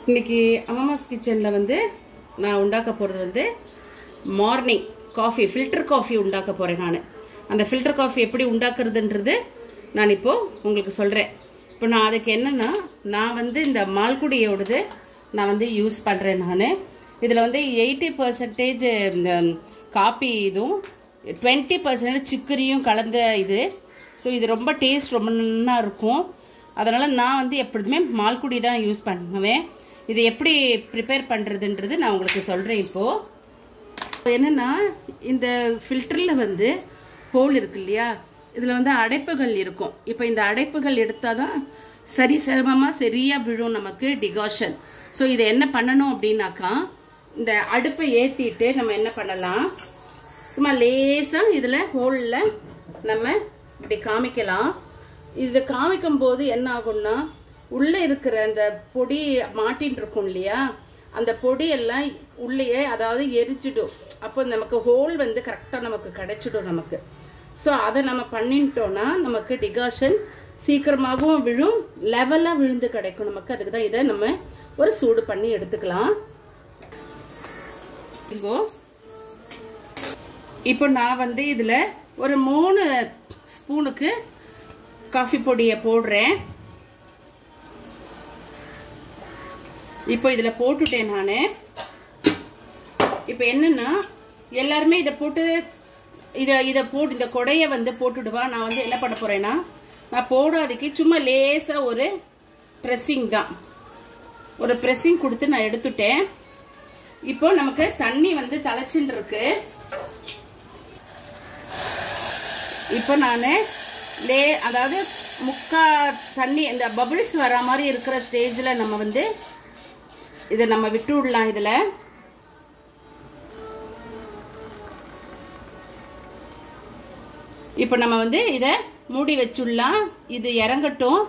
இன்னைக்கு அம்மாஸ் கிச்சனில் வந்து நான் உண்டாக்க போகிறது வந்து மார்னிங் காஃபி ஃபில்டர் காஃபி உண்டாக்க போகிறேன் நான் அந்த ஃபில்டர் காஃபி எப்படி உண்டாக்குறதுன்றது நான் இப்போது உங்களுக்கு சொல்கிறேன் இப்போ நான் அதுக்கு என்னென்னா நான் வந்து இந்த மால்குடியோடது நான் வந்து யூஸ் பண்ணுறேன் நான் இதில் வந்து எயிட்டி பர்சன்டேஜ் இந்த காப்பி இதுவும் டுவெண்ட்டி பர்சன்டேஜ் சிக்கரியும் கலந்த இது ஸோ இது ரொம்ப டேஸ்ட் ரொம்ப நல்லா இருக்கும் அதனால் நான் வந்து எப்பொழுதுமே மால்குடி தான் யூஸ் பண்ணுவேன் இது எப்படி ப்ரிப்பேர் பண்ணுறதுன்றது நான் உங்களுக்கு சொல்கிறேன் இப்போது என்னென்னா இந்த ஃபில்டரில் வந்து ஹோல் இருக்கு இல்லையா இதில் வந்து அடைப்புகள் இருக்கும் இப்போ இந்த அடைப்புகள் எடுத்தால் தான் சரி சிரமமாக சரியாக விழும் நமக்கு டிகாஷன் ஸோ இதை என்ன பண்ணணும் அப்படின்னாக்கா இந்த அடுப்பை ஏற்றிட்டு நம்ம என்ன பண்ணலாம் சும்மா லேசாக இதில் ஹோலில் நம்ம இப்படி காமிக்கலாம் இது காமிக்கும் போது என்ன ஆகும்னா உள்ளே இருக்கிற அந்த பொடி மாட்டின்னு இருக்கும் இல்லையா அந்த பொடியெல்லாம் உள்ளேயே அதாவது எரிச்சிடும் அப்போ நமக்கு ஹோல் வந்து கரெக்டாக நமக்கு கிடைச்சிடும் நமக்கு ஸோ அதை நம்ம பண்ணிட்டோன்னா நமக்கு டிகாஷன் சீக்கிரமாகவும் விழும் லெவலாக விழுந்து கிடைக்கும் நமக்கு அதுக்கு தான் இதை நம்ம ஒரு சூடு பண்ணி எடுத்துக்கலாம் இங்கோ இப்போ நான் வந்து இதில் ஒரு மூணு ஸ்பூனுக்கு காஃபி பொடியை போடுறேன் இப்போ இதில் போட்டுட்டேன் நான் இப்போ என்னென்னா எல்லாருமே இதை போட்டு இதை இதை போட்டு இந்த கொடையை வந்து போட்டுடுவா நான் வந்து என்ன பண்ண போகிறேன்னா நான் போடாதுக்கு சும்மா லேசாக ஒரு ப்ரெஸ்ஸிங் தான் ஒரு ப்ரெஸ்ஸிங் கொடுத்து நான் எடுத்துட்டேன் இப்போ நமக்கு தண்ணி வந்து தலைச்சின்னு இருக்கு இப்போ நான் லே அதாவது முக்கா தண்ணி இந்த பபிள்ஸ் வர மாதிரி இருக்கிற ஸ்டேஜில் நம்ம வந்து இதை நம்ம விட்டு விடலாம் இதில் இப்போ நம்ம வந்து இதை மூடி வச்சுடலாம் இது இறங்கட்டும்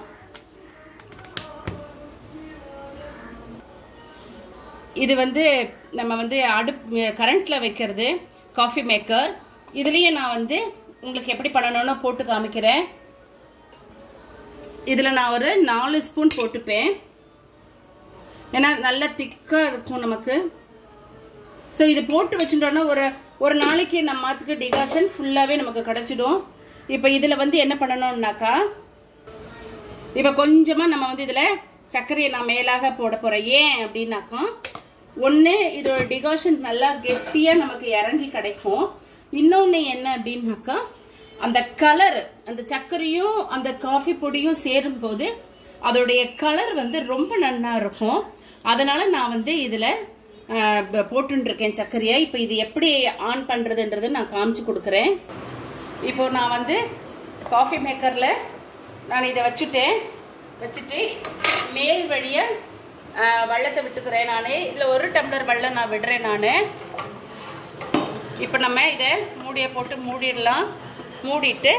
இது வந்து நம்ம வந்து அடுப் கரண்ட்டில் வைக்கிறது காஃபி மேக்கர் இதுலேயே நான் வந்து உங்களுக்கு எப்படி பண்ணணும்னு போட்டு காமிக்கிறேன் இதில் நான் ஒரு நாலு ஸ்பூன் போட்டுப்பேன் ஏன்னா நல்லா திக்காக இருக்கும் நமக்கு ஸோ இது போட்டு வச்சுட்டோன்னா ஒரு ஒரு நாளைக்கு நம்ம மாத்துக்கு டிகாஷன் ஃபுல்லாகவே நமக்கு கிடச்சிடும் இப்போ இதில் வந்து என்ன பண்ணணும்னாக்கா இப்போ கொஞ்சமாக நம்ம வந்து இதில் சர்க்கரையை நான் மேலாக போட போகிறேன் ஏன் அப்படின்னாக்கா ஒன்று இதோட டிகாஷன் நல்லா கெட்டியாக நமக்கு இறங்கி கிடைக்கும் இன்னொன்று என்ன அப்படின்னாக்கா அந்த கலர் அந்த சர்க்கரையும் அந்த காஃபி பொடியும் சேரும் போது அதோடைய கலர் வந்து ரொம்ப நல்லா இருக்கும் அதனால நான் வந்து இதில் போட்டுருக்கேன் சர்க்கரையை இப்போ இது எப்படி ஆன் பண்ணுறதுன்றது நான் காமிச்சு கொடுக்குறேன் இப்போ நான் வந்து காஃபி மேக்கரில் நான் இதை வச்சுட்டேன் வச்சுட்டு மேல் வழியாக வெள்ளத்தை விட்டுக்கிறேன் நான் இதில் ஒரு டம்ளர் வெள்ளம் நான் விடுறேன் நான் இப்போ நம்ம இதை மூடியை போட்டு மூடிடலாம் மூடிட்டு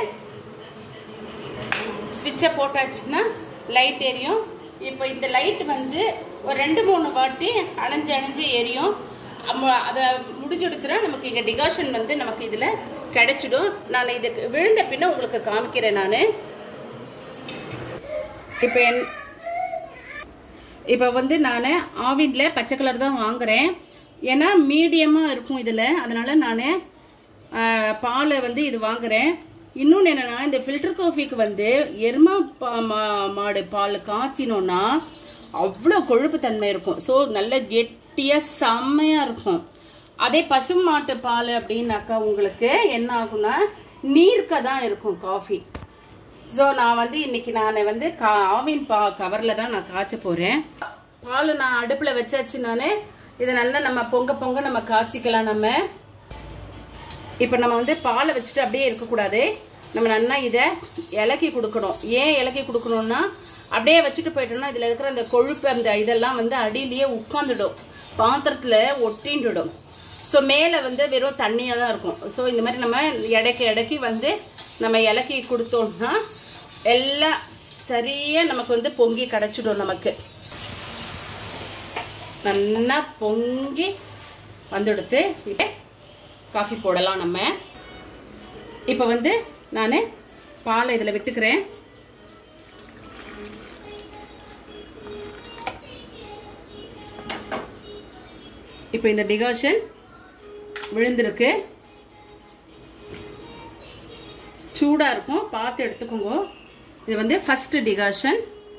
ஸ்விட்சை போட்டாச்சுன்னா லைட் எரியும் இப்போ இந்த லைட் வந்து ஒரு ரெண்டு மூணு வாட்டி அணைஞ்சு அணைஞ்சு எரியும் அதை முடிஞ்செடுத்துனா நமக்கு இங்கே டிகாஷன் வந்து நமக்கு இதில் கிடைச்சிடும் நான் இதுக்கு விழுந்த பின்ன உங்களுக்கு காமிக்கிறேன் நான் இப்போ என் இப்போ வந்து நான் ஆவினில் பச்சை கலர் தான் வாங்குகிறேன் ஏன்னா மீடியமாக இருக்கும் இதில் அதனால் நான் பால் வந்து இது வாங்குகிறேன் இன்னொன்று என்னென்னா இந்த ஃபில்டர் காஃபிக்கு வந்து எருமா மாடு பால் காய்ச்சினோன்னா அவ்வளோ கொழுப்பு தன்மை இருக்கும் ஸோ நல்ல கெட்டியாக செம்மையாக இருக்கும் அதே பசு மாட்டு பால் அப்படின்னாக்கா உங்களுக்கு என்ன ஆகும்னா நீர்க்க தான் இருக்கும் காஃபி ஸோ நான் வந்து இன்னைக்கு நான் வந்து கா ஆவின் பா கவரில் தான் நான் காய்ச்ச போகிறேன் பால் நான் அடுப்பில் வச்சாச்சு நான் இதை நல்லா நம்ம பொங்க பொங்க நம்ம காய்ச்சிக்கலாம் நம்ம இப்போ நம்ம வந்து பாலை வச்சுட்டு அப்படியே இருக்கக்கூடாது நம்ம நல்லா இதை இலக்கி கொடுக்கணும் ஏன் இலக்கி கொடுக்கணும்னா அப்படியே வச்சுட்டு போயிட்டோம்னா இதில் இருக்கிற அந்த கொழுப்பு அந்த இதெல்லாம் வந்து அடியிலேயே உட்காந்துடும் பாத்திரத்தில் ஒட்டின்டுடும் ஸோ மேலே வந்து வெறும் தண்ணியாக தான் இருக்கும் ஸோ இந்த மாதிரி நம்ம இடைக்கி இடைக்கி வந்து நம்ம இலக்கி கொடுத்தோம்னா எல்லாம் சரியாக நமக்கு வந்து பொங்கி கிடச்சிடும் நமக்கு நல்லா பொங்கி வந்துடுத்து இப்போ காஃபி போடலாம் நம்ம இப்போ வந்து நான் பாலை இதில் விட்டுக்கிறேன் இப்போ இந்த டிகாஷன் விழுந்திருக்கு சூடாக இருக்கும் பார்த்து எடுத்துக்கோங்க இது வந்து ஃபர்ஸ்ட் டிகாஷன்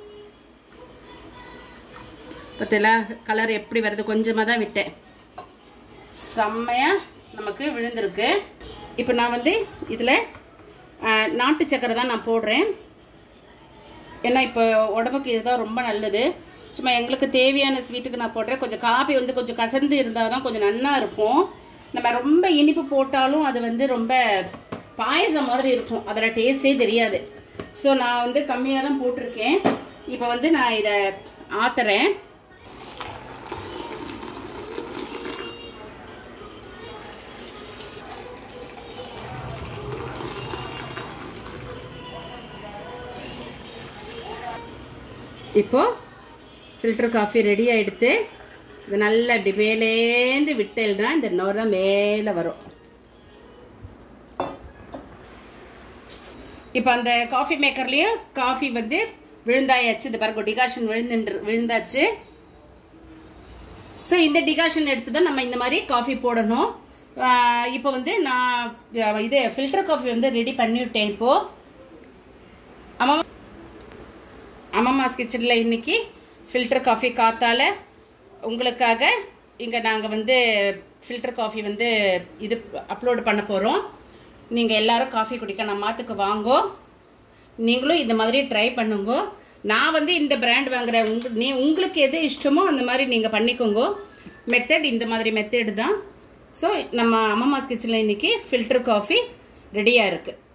பார்த்தீங்களா கலர் எப்படி வருது கொஞ்சமாக தான் விட்டேன் செம்மையாக நமக்கு விழுந்திருக்கு இப்போ நான் வந்து இதில் நாட்டு சக்கரை தான் நான் போடுறேன் ஏன்னா இப்போ உடம்புக்கு இதுதான் ரொம்ப நல்லது சும்மா எங்களுக்கு தேவையான ஸ்வீட்டுக்கு நான் போடுறேன் கொஞ்சம் காபி வந்து கொஞ்சம் கசந்து இருந்தால் தான் கொஞ்சம் நல்லா இருக்கும் நம்ம ரொம்ப இனிப்பு போட்டாலும் அது வந்து ரொம்ப பாயசம் மாதிரி இருக்கும் அதில் டேஸ்டே தெரியாது ஸோ நான் வந்து கம்மியாக தான் போட்டிருக்கேன் இப்போ வந்து நான் இதை ஆத்துறேன் இப்போ ஃபில்டர் காஃபி ரெடி ஆகிடுத்து இது நல்லா இப்படி மேலேந்து விட்டேல்னா இந்த நுர மேலே வரும் இப்போ அந்த காஃபி மேக்கர்லேயும் காஃபி வந்து விழுந்தாயாச்சு இந்த பாருங்க டிகாஷன் விழுந்துன்று விழுந்தாச்சு ஸோ இந்த டிகாஷன் எடுத்து தான் நம்ம இந்த மாதிரி காஃபி போடணும் இப்போ வந்து நான் இது ஃபில்டர் காஃபி வந்து ரெடி பண்ணிவிட்டேன் இப்போது அம்மா அம்மம்மாஸ் கிச்சனில் இன்னைக்கு ஃபில்டர் காஃபி காத்தால உங்களுக்காக இங்கே நாங்கள் வந்து ஃபில்டர் காஃபி வந்து இது அப்லோடு பண்ண போகிறோம் நீங்கள் எல்லாரும் காஃபி குடிக்க நம்ம மாத்துக்கு வாங்கோ நீங்களும் இந்த மாதிரி ட்ரை பண்ணுங்க நான் வந்து இந்த பிராண்ட் வாங்குறேன் உங்க நீ உங்களுக்கு எது இஷ்டமோ அந்த மாதிரி நீங்கள் பண்ணிக்கோங்க மெத்தட் இந்த மாதிரி மெத்தட் தான் ஸோ நம்ம அம்மம்மாஸ் கிச்சனில் இன்னைக்கு ஃபில்டர் காஃபி ரெடியாக இருக்குது